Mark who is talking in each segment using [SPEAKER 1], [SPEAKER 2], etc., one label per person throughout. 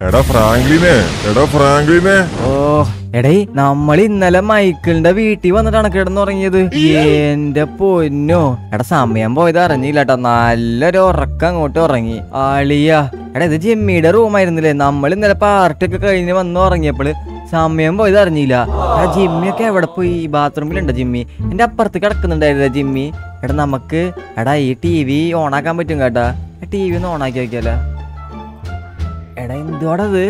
[SPEAKER 1] എടാ ഫ്രാങ്ക്ലിനെ എടാ ഫ്രാങ്ക്ലിനെ
[SPEAKER 2] ഓ എടേ നമ്മൾ ഇന്നലെ മൈക്കിളിന്റെ വീട്ടിൽ വന്നിട്ടാണ് കിടന്നുറങ്ങിയത് എന്റെ പൊന്നോ എടാ സമയം പോയത് അറിഞ്ഞില്ല കേട്ടോ നല്ലൊരു ഉറക്കം അങ്ങോട്ട് ഉറങ്ങി ആളിയാ എടാ ഇത് ജിമ്മിയുടെ റൂമായിരുന്നില്ലേ നമ്മൾ ഇന്നലെ പാർട്ടി ഒക്കെ കഴിഞ്ഞ് വന്ന് ഉറങ്ങിയപ്പോൾ സമയം പോയത് അറിഞ്ഞില്ല ആ ജിമ്മിയൊക്കെ എവിടെ പോയി ബാത്റൂമിലുണ്ടോ ജിമ്മി എന്റെ അപ്പുറത്ത് കിടക്കുന്നുണ്ടായിരുന്നില്ല ജിമ്മി എടാ നമുക്ക് എടാ ഈ ടി വി ഓണാക്കാൻ പറ്റും കേട്ടാ ടി വി ഒന്ന് ഓണാക്കി നോക്കിയാലോ എടാ എന്തുവാടത്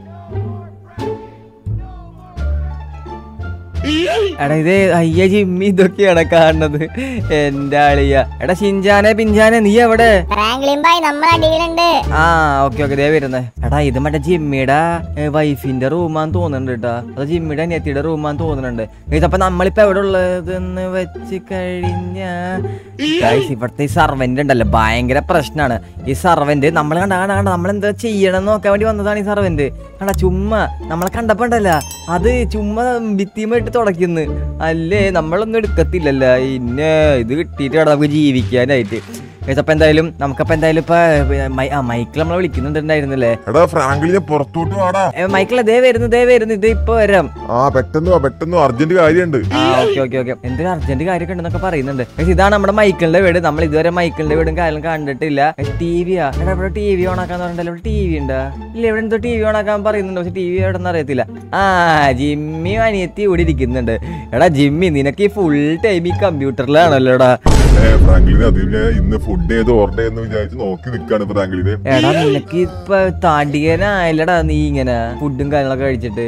[SPEAKER 2] എടാ ഇത് അയ്യ ജിമ്മി ഇതൊക്കെയാണ് കാണുന്നത് എന്റെ ആളിയ എടാ ഷിൻജാനെ പിഞ്ചാനെ നീ എവിടെ
[SPEAKER 3] ഫ്രാങ്ക്ലിൻ ബായ് നമ്മൾ അടിയിലുണ്ട്
[SPEAKER 2] ആ ഓക്കെ ഓക്കെ ദേ വരുന്നേ എടാ ഇത് മറ്റേ ജിമ്മിയുടെ വൈഫിന്റെ റൂമാന്ന് തോന്നുന്നുണ്ട് കേട്ടാ അത് ജിമ്മിയുടെ അനിയത്തിയുടെ റൂമാന്ന് തോന്നുന്നുണ്ട് ഗൈസ് അപ്പൊ നമ്മളിപ്പോ എവിടെ ഉള്ളതെന്ന് വെച്ച് കഴിഞ്ഞ ഗൈസ് ഇവിടുത്തെ ഈ സർവന്റ് ഉണ്ടല്ലോ ഭയങ്കര പ്രശ്നമാണ് ഈ സർവന്റ് നമ്മൾ കണ്ട കണ്ട കണ്ട നമ്മൾ എന്താ ചെയ്യണം എന്ന് നോക്കാൻ വേണ്ടി വന്നതാണ് ഈ സർവന്റ് കണ്ട ചുമ്മാ നമ്മളെ കണ്ടപ്പോ ഉണ്ടല്ല അത് ചുമ്മാ ഭിത്തിയുമായിട്ട് തുടക്കുന്നു അല്ലേ നമ്മളൊന്നും എടുക്കത്തില്ലല്ല ഇന്നെ ഇത് കിട്ടിയിട്ട് വേണം നമുക്ക് ജീവിക്കാനായിട്ട് ഗൈസ് അപ്പൊ എന്തായാലും നമുക്കപ്പൊ എന്തായാലും ഇപ്പൊ മൈ- ആ മൈക്കിൾ നമ്മളെ വിളിക്കുന്നുണ്ടായിരുന്നല്ലേ
[SPEAKER 1] എടാ ഫ്രാങ്ക്ലിനെ പുറത്തോട്ട് വാടാ
[SPEAKER 2] ഏ, മൈക്കിളെ ദേ വരുന്നു ദേ വരുന്നു ഇത് ഇപ്പൊ വരാം
[SPEAKER 1] ആ പെട്ടെന്ന് വാ പെട്ടെന്ന് വാ, അർജന്റ് കാര്യമുണ്ട്
[SPEAKER 2] ആ ഓക്കെ ഓക്കെ ഓക്കെ എന്തൊരു അർജന്റ് കാര്യമൊക്കെ ഉണ്ടെന്നൊക്കെ പറയുന്നുണ്ട് പക്ഷെ ഇതാണ് നമ്മുടെ മൈക്കിളിന്റെ വീട് നമ്മൾ ഇതുവരെ മൈക്കിളിന്റെ വീടും കാര്യം കണ്ടിട്ടില്ല ടി വിയാ എടാ ഇവിടെ ടി വി ഓണാക്കാൻ പറഞ്ഞിട്ടല്ലോ ഇവിടെ ടി വി ഉണ്ടാ ഇല്ല ഇവിടെ എന്തോ ടി വി ഓണാക്കാൻ പറയുന്നുണ്ട് പക്ഷെ ടി വി എവിടെ നിന്ന് അറിയത്തില്ല ആ ജിമ്മി അനിയത്തി ഇവിടെ ഇരിക്കുന്നുണ്ട് എടാ ജിമ്മി നിനക്ക് ഈ ഫുൾ ടൈം ഈ കമ്പ്യൂട്ടറിലാണല്ലോ എടാ
[SPEAKER 1] ഏ ഫ്രാങ്ക്ലിനെ അത് ഞാൻ ഇന്ന് ഫുഡ് ഏത് ഓർഡർ ചെയ്യുന്ന വിചാരിച്ച് നോക്കി നിൽക്കാണ് ഫ്രാങ്ക്ലിനെ
[SPEAKER 2] എടാ നിനക്ക് ഇപ്പൊ താടിയനായില്ലടാ നീ ഇങ്ങനെ ഫുഡും കാര്യങ്ങളൊക്കെ കഴിച്ചിട്ട്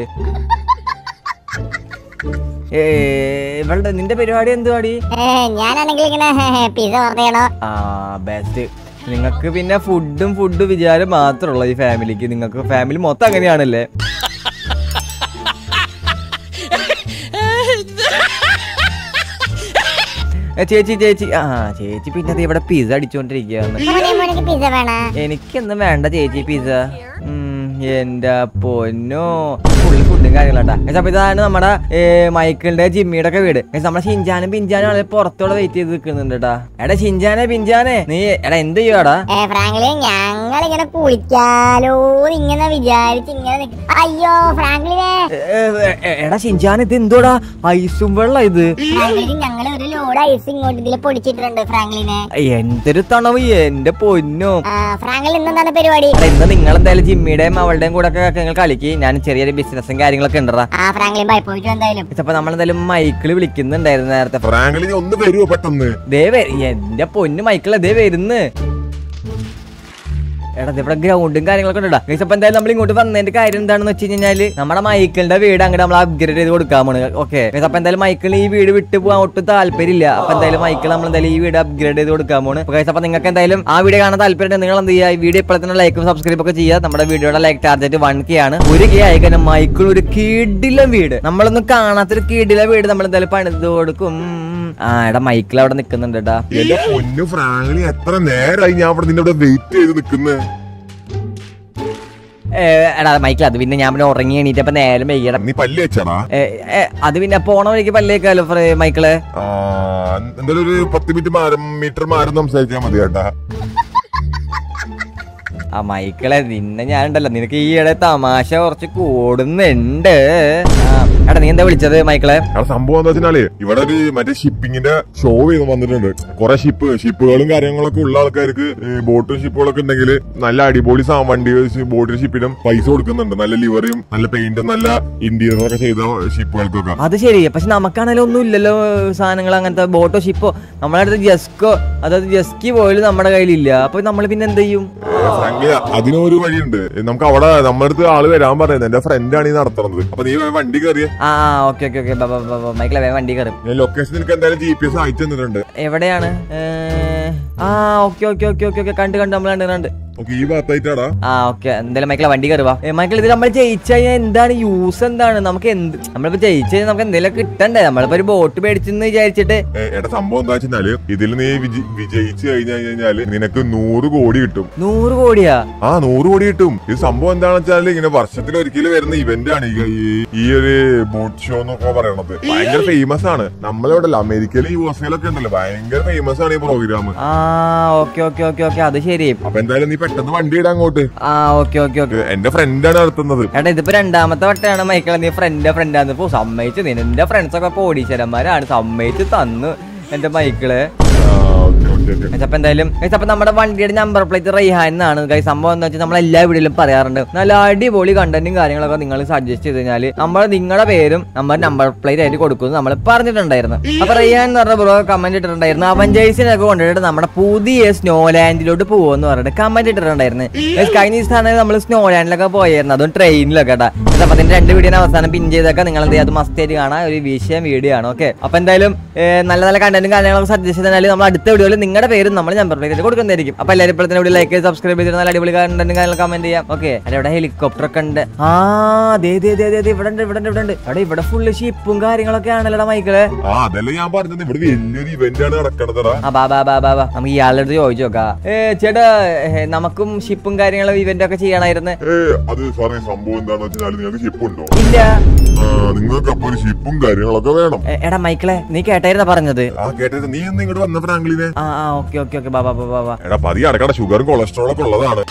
[SPEAKER 2] ഏ ഇവളുടെ നിന്റെ പരിപാടി എന്തുവാടി
[SPEAKER 3] ഏ, ഞാനാണെങ്കിൽ ഇങ്ങനെ പിസ ഓർഡർ ചെയ്യണോ
[SPEAKER 2] ആ ബെസ്റ്റ് നിങ്ങൾക്ക് പിന്നെ ഫുഡും ഫുഡ് വിചാരം മാത്രമുള്ള ഈ ഫാമിലിക്ക് നിങ്ങൾക്ക് ഫാമിലി മൊത്തം അങ്ങനെയാണല്ലേ ഏ, ചേച്ചി ചേച്ചി ആ ചേച്ചി പിന്നെ ദേ ഇവിടെ പിസ്സ അടിച്ചോണ്ടിരിക്കുകയാണ്
[SPEAKER 3] മോനെ മോനിക്ക് പിസ വേണ
[SPEAKER 2] എനിക്കൊന്നും വേണ്ട ചേച്ചി പിസ്സ ഉം, എന്റെ പൊന്നോ ഫുള്ള് ഫുഡും കാര്യങ്ങളാട്ടാ ഗൈസ്, അപ്പൊ ഇതാണ് നമ്മുടെ ഏ, മൈക്കിളിന്റെ ജിമ്മിയുടെ ഒക്കെ വീട് ഗൈസ്, നമ്മുടെ ഷിൻജാനും പിഞ്ചാനും ആളെ പുറത്തോടെ വെയിറ്റ് ചെയ്ത് നിൽക്കുന്നുണ്ട് കേട്ടാ എടാ ഷിൻജാനെ പിഞ്ചാനെ നീ എടാ എന്ത് ചെയ്യുവാടാ
[SPEAKER 3] ഏ ഫ്രാങ്ക്ലിൻ ഞങ്ങൾ ഇങ്ങനെ കുളിക്കാലോ ഇങ്ങനെ വിചാരിച്ച് ഇങ്ങനെ നിക്ക- അയ്യോ ഫ്രാങ്ക്ലിനെ
[SPEAKER 2] ഏ, ഏ, ഏ, എടാ ഷിൻജാൻ ഇത് എന്തോടാ ഐസും വെള്ളം ഇത്
[SPEAKER 3] ഫ്രാങ്ക്ലിൻ ഞങ്ങൾ ഒരു ലോഡ് ഐസ് ഇങ്ങോട്ട് ഇതിൽ പൊടിച്ചിട്ടുണ്ട് ഫ്രാങ്ക്ലിനെ
[SPEAKER 2] എന്തൊരു തണവ് എന്റെ പൊന്നോ
[SPEAKER 3] ആ, ഫ്രാങ്ക്ലിൻ ഇന്നെന്താണ് പരിപാടി
[SPEAKER 2] എടാ, ഇന്ന് നിങ്ങൾ എന്തായാലും ജിമ്മിയുടെയും അവളുടെയും കൂടെ ഒക്കെ നിങ്ങൾ കളിക്ക് ഞാൻ ചെറിയൊരു ബിസിനസ്സും കാര്യങ്ങളൊക്കെ ഉണ്ടടാ
[SPEAKER 3] ആ ഫ്രാങ്ക്ലിൻ ബായ് പോയിട്ട് എന്തായാലും
[SPEAKER 2] അപ്പൊ നമ്മളെന്തായാലും മൈക്കിള് വിളിക്കുന്നുണ്ടായിരുന്നു നേരത്തെ
[SPEAKER 1] ഫ്രാങ്ക്ലിനെ ഒന്ന് വരുമോ പെട്ടെന്ന്
[SPEAKER 2] ദേ വര- എന്റെ പൊന്നു മൈക്കിളെ ദേ വരുന്ന് എടാ ദേ ഇവിടെ ഗ്രൗണ്ടും കാര്യങ്ങളൊക്കെ ഉണ്ടാ ഗൈസ് അപ്പൊ എന്തായാലും നമ്മൾ ഇങ്ങോട്ട് വന്നതിന്റെ കാര്യം എന്താണെന്ന് വെച്ച് കഴിഞ്ഞാല് നമ്മുടെ മൈക്കിളിന്റെ വീട് അങ്ങോട്ട് നമ്മൾ അപ്ഗ്രേഡ് ചെയ്ത് കൊടുക്കാമാണ് ഓക്കെ ഗൈസ് അപ്പൊ എന്തായാലും മൈക്കിളിന് ഈ വീട് വിട്ട് പോകാൻ ഒട്ടും താല്പര്യമില്ല അപ്പൊ എന്തായാലും മൈക്കിൾ നമ്മൾ എന്തായാലും ഈ വീട് അപ്ഗ്രേഡ് ചെയ്ത് കൊടുക്കാൻ പോണ് ഗൈസ് അപ്പൊ നിങ്ങൾക്ക് എന്തായാലും ആ വീഡിയോ കാണാൻ താല്പര്യം നിങ്ങൾ എന്ത് ചെയ്യുക ഈ വീഡിയോ ഇപ്പോൾ തന്നെ ലൈക്കും സബ്സ്ക്രൈബ് ഒക്കെ ചെയ്യുക നമ്മുടെ വീഡിയോയുടെ ലൈക്ക് ടാർജറ്റ് വൺ കെ ആണ് ഒരു കെ ആയി കഴിഞ്ഞാൽ മൈക്കിൾ ഒരു കീടില വീട് നമ്മളൊന്നും കാണാത്തൊരു കീടില വീട് നമ്മൾ എന്തായാലും പണിത് കൊടുക്കും ആ എടാ മൈക്കിൾ അവിടെ നിൽക്കുന്നുണ്ട് കേട്ടാ
[SPEAKER 1] എന്റെ പൊന്നു ഫ്രാങ്ക്ലി എത്ര നേരമായി ഞാൻ ഇവിടെ നിന്നെ ഇവിടെ വെയിറ്റ് ചെയ്ത് നിൽക്കുന്നത്
[SPEAKER 2] ഏ, എടാ മൈക്കിൾ അത് പിന്നെ ഞാൻ പിന്നെ ഉറങ്ങി എണീറ്റപ്പോ നേരം വൈകിട
[SPEAKER 1] നീ പല്ല് വെച്ചാടാ
[SPEAKER 2] അത് പിന്നെ പോണ വഴിക്ക് പല്ലേക്കാലോ ഫ്രേ- മൈക്കിള്
[SPEAKER 1] ആ എന്തായാലും ഒരു പത്ത് മിനിറ്റ് മാറും മീറ്റർ മാറും സംസാരിച്ചാൽ മതി കേട്ടാ
[SPEAKER 2] ആ മൈക്കിളെ നിന്നെ ഞാൻ ഉണ്ടല്ലോ നിനക്ക് ഈയിടെ തമാശ കുറച്ച് കൂടുന്നുണ്ട് ആ, എടാ നീ എന്താ വിളിച്ചത് മൈക്കിളെ
[SPEAKER 1] അവിടെ സംഭവം എന്താ വെച്ചാല് ഇവിടെ ഒരു മറ്റേ ഷിപ്പിങ്ങിന്റെ ഷോ ചെയ്ത് വന്നിട്ടുണ്ട് കുറെ ഷിപ്പ് ഷിപ്പുകളും കാര്യങ്ങളൊക്കെ ഉള്ള ആൾക്കാർക്ക് ഈ ബോട്ടും ഷിപ്പുകളൊക്കെ ഉണ്ടെങ്കിൽ നല്ല അടിപൊളി സാ വണ്ടി ബോട്ടിന് ഷിപ്പിനും പൈസ കൊടുക്കുന്നുണ്ട് നല്ല ലിവറിയും നല്ല പെയിന്റും നല്ല ഇന്റീരിയറൊക്കെ ചെയ്ത ഷിപ്പുകൾക്കൊക്കെ
[SPEAKER 2] അത് ശരി പക്ഷെ നമുക്കാണെങ്കിലും ഒന്നും ഇല്ലല്ലോ സാധനങ്ങൾ അങ്ങനത്തെ ബോട്ടോ ഷിപ്പോ നമ്മളെ അടുത്ത് ജസ്കോ അതായത് ജസ്കി പോലും നമ്മുടെ കയ്യിലില്ല അപ്പൊ നമ്മൾ പിന്നെ എന്ത് ചെയ്യും
[SPEAKER 1] ഫ്രാങ്ക്ലി അതിനൊരു വഴിയുണ്ട് നമുക്ക് അവിടെ നമ്മുടെ അടുത്ത് ആള് വരാൻ പറയുന്നത് എന്റെ ഫ്രണ്ടാണ് ഈ നടത്തുന്നത് അപ്പൊ നീ വണ്ടി കയറിയ
[SPEAKER 2] ആ ഓക്കെ ഓക്കെ ഓക്കെ മൈക്കിളെ വേഗം വണ്ടി കയറും
[SPEAKER 1] ഞാൻ ലൊക്കേഷൻ നിനക്ക് എന്തായാലും ജി പി എസ് അയച്ചു തന്നിട്ടുണ്ട്
[SPEAKER 2] എവിടെയാണ് ഏ, ആ okay okay okay okay okay കണ്ട് കണ്ട് നമ്മൾ കണ്ട് കണ്ട്
[SPEAKER 1] ഓക്കെ ഈ ഭാഗത്തായിട്ടാടാ
[SPEAKER 2] ആ ഓക്കെ എന്തായാലും മൈക്കിളെ വണ്ടി കയറുവാ മൈക്കിൾ ഇത് നമ്മൾ ജയിച്ചു കഴിഞ്ഞാൽ എന്താണ് യൂസ് എന്താണ് നമുക്ക് എന്ത് നമ്മളിപ്പോ ജയിച്ചു കഴിഞ്ഞാൽ നമുക്ക് എന്തെങ്കിലും കിട്ടണ്ടേ നമ്മളിപ്പോ ഒരു ബോട്ട് മേടിച്ചെന്ന് വിചാരിച്ചിട്ട്
[SPEAKER 1] ഏ, എടാ സംഭവം എന്താ വെച്ചാല് ഇതിൽ നീ വിജി- വിജയിച്ചു കഴിഞ്ഞു കഴിഞ്ഞാല് നിനക്ക് നൂറ് കോടി കിട്ടും
[SPEAKER 2] നൂറ് കോടിയാ
[SPEAKER 1] ആ നൂറ് കോടി കിട്ടും ഇത് സംഭവം എന്താണെന്ന് വെച്ചാല് ഇങ്ങനെ വർഷത്തിൽ ഒരിക്കലും വരുന്ന ഇവന്റ് ആണ് ഈ- ഈ- ഈ ഒരു ബോട്ട് ഷോ എന്നൊക്കെ പറയണത് ഭയങ്കര ഫേമസ് ആണ് നമ്മളിവിടെ അല്ല അമേരിക്കയിലും യു എസ് എയിലൊക്കെ ഉണ്ടല്ലോ ഭയങ്കര ഫേമസ് ആണ് ഈ പ്രോഗ്രാം
[SPEAKER 2] ആ ഓക്കെ ഓക്കെ ഓക്കെ ഓക്കെ അത് ശരി
[SPEAKER 1] അപ്പൊ എന്തായാലും നീ പെട്ടെന്ന് വണ്ടി ഇടാൻ അങ്ങോട്ട്
[SPEAKER 2] ആ ഓക്കെ ഓക്കെ ഓക്കെ
[SPEAKER 1] ഏ, എന്റെ ഫ്രണ്ടാണ് നടത്തുന്നത്
[SPEAKER 2] എടാ ഇതിപ്പോ രണ്ടാമത്തെ വട്ടമാണ് മൈക്കിളെ നീ ഫ്രണ്ട് ഫ്രണ്ടാന്ന് പോ സമ്മതിച്ചു നീ എന്റെ ഫ്രണ്ട്സ് ഒക്കെ പോടീശ്വരന്മാരാണ് സമ്മതിച്ച് തന്നു എന്റെ മൈക്കിള്
[SPEAKER 1] ആ, ഓക്കേ, ഓക്കേ, ഓക്കേ.
[SPEAKER 2] ഗൈസ്, അപ്പൊ എന്തായാലും ഗൈസ്, അപ്പൊ നമ്മുടെ വണ്ടിയുടെ നമ്പർ പ്ലേറ്റ് റൈഹാൻ എന്നാണ് ഗൈസ് സംഭവം എന്ന് വെച്ചാൽ നമ്മൾ എല്ലാ വീഡിയോയിലും പറയാറുണ്ട് നല്ല അടിപൊളി കണ്ടന്റും കാര്യങ്ങളൊക്കെ നിങ്ങൾ സജസ്റ്റ് ചെയ്ത് കഴിഞ്ഞാൽ നമ്മൾ നിങ്ങളുടെ പേരും നമ്മൾ നമ്പർ പ്ലേറ്റ് ആയിട്ട് കൊടുക്കുന്നു നമ്മൾ പറഞ്ഞിട്ടുണ്ടായിരുന്നു അപ്പൊ റൈഹാൻ എന്ന് പറഞ്ഞ ബ്രോ കമന്റ് ഇട്ടിട്ടുണ്ടായിരുന്നു അവഞ്ചേഴ്സിനൊക്കെ കൊണ്ടുപോയിട്ട് നമ്മുടെ പുതിയ സ്നോ ലാൻഡിലോട്ട് പോകുമെന്ന് പറഞ്ഞിട്ട് കമന്റ് ഇട്ടിട്ടുണ്ടായിരുന്നു ഗൈസ്, കഴിഞ്ഞ ദിവസമാണ് നമ്മൾ സ്നോ ലാൻഡിലൊക്കെ പോയായിരുന്നു അതും ട്രെയിനിലൊക്കെ കേട്ടാ ഗൈസ്, അപ്പൊ അതിന്റെ രണ്ട് വീഡിയോ അവസാനം പിൻ ചെയ്തൊക്കെ നിങ്ങൾ എന്ത് ചെയ്യാം അത് മസ്റ്റ് ആയിട്ട് കാണാൻ ഒരു വിഷയം വീഡിയോ ആണ് ഓക്കെ അപ്പൊ എന്തായാലും ഏ, നല്ല നല്ല കണ്ടന്റും കാര്യങ്ങളൊക്കെ സജസ്റ്റ് ചെയ്താൽ നമ്മൾ അടുത്ത വീഡിയോയിൽ നിങ്ങളുടെ പേരും നമ്മൾ നമ്പർ പ്ലേറ്റ് കൊടുക്കുന്നതായിരിക്കും അപ്പൊ എല്ലാവരും ഇപ്പോൾ തന്നെ ലൈക്ക് ചെയ്ത് സബ്സ്ക്രൈബ് ചെയ്തിട്ട് നല്ല അടിപൊളി കണ്ടന്റും കാര്യങ്ങൾ കമന്റ് ചെയ്യാം ഓക്കെ അല്ല ഇവിടെ ഹെലികോപ്റ്റർ ഒക്കെ ഉണ്ട് ആ ദേ ദേ ദേ ദേ ദേ, ഇവിടെ ഉണ്ട് ഇവിടെ ഉണ്ട് ഇവിടെ ഉണ്ട് അവിടെ ഇവിടെ ഫുള്ള് ഷിപ്പും കാര്യങ്ങളൊക്കെ ആണല്ലോ മൈക്കിള്
[SPEAKER 1] ആ അതല്ല ഞാൻ പറഞ്ഞത് ഇവിടെ വലിയൊരു ഇവന്റ് ആണ് നടക്കണതടാ
[SPEAKER 2] ആ ബാ ബാ ബാ ബാ ബാ നമുക്ക് ഇയാളുടെ അടുത്ത് ചോദിച്ചു നോക്കാം ഏ ചേട്ടാ ഏ, നമുക്കും ഷിപ്പും കാര്യങ്ങളും ഇവന്റ് ഒക്കെ ചെയ്യണമായിരുന്നു
[SPEAKER 1] ഏ അത് സാറേ സംഭവം എന്താണെന്ന് വെച്ചാൽ നിങ്ങൾക്ക് ഷിപ്പ് ഉണ്ടോ
[SPEAKER 2] ഇല്ല
[SPEAKER 1] ആ, നിങ്ങൾക്ക് അപ്പൊ ഒരു ഷിപ്പും കാര്യങ്ങളൊക്കെ വേണം
[SPEAKER 2] എ, എടാ മൈക്കിളെ നീ കേട്ടായിരുന്ന പറഞ്ഞത്
[SPEAKER 1] ആ കേട്ടത് നീ ഒന്ന് ഇങ്ങോട്ട് വന്ന ഫ്രാങ്ക്ലിനെ
[SPEAKER 2] ആ ആ ഓക്കെ ഓക്കെ ഓക്കെ ബാ ബാ ബാ ബാ ബാ
[SPEAKER 1] എടാ പതി അടക്കട ഷുഗറും കൊളസ്ട്രോളും ഒക്കെ ഉള്ളതാണ്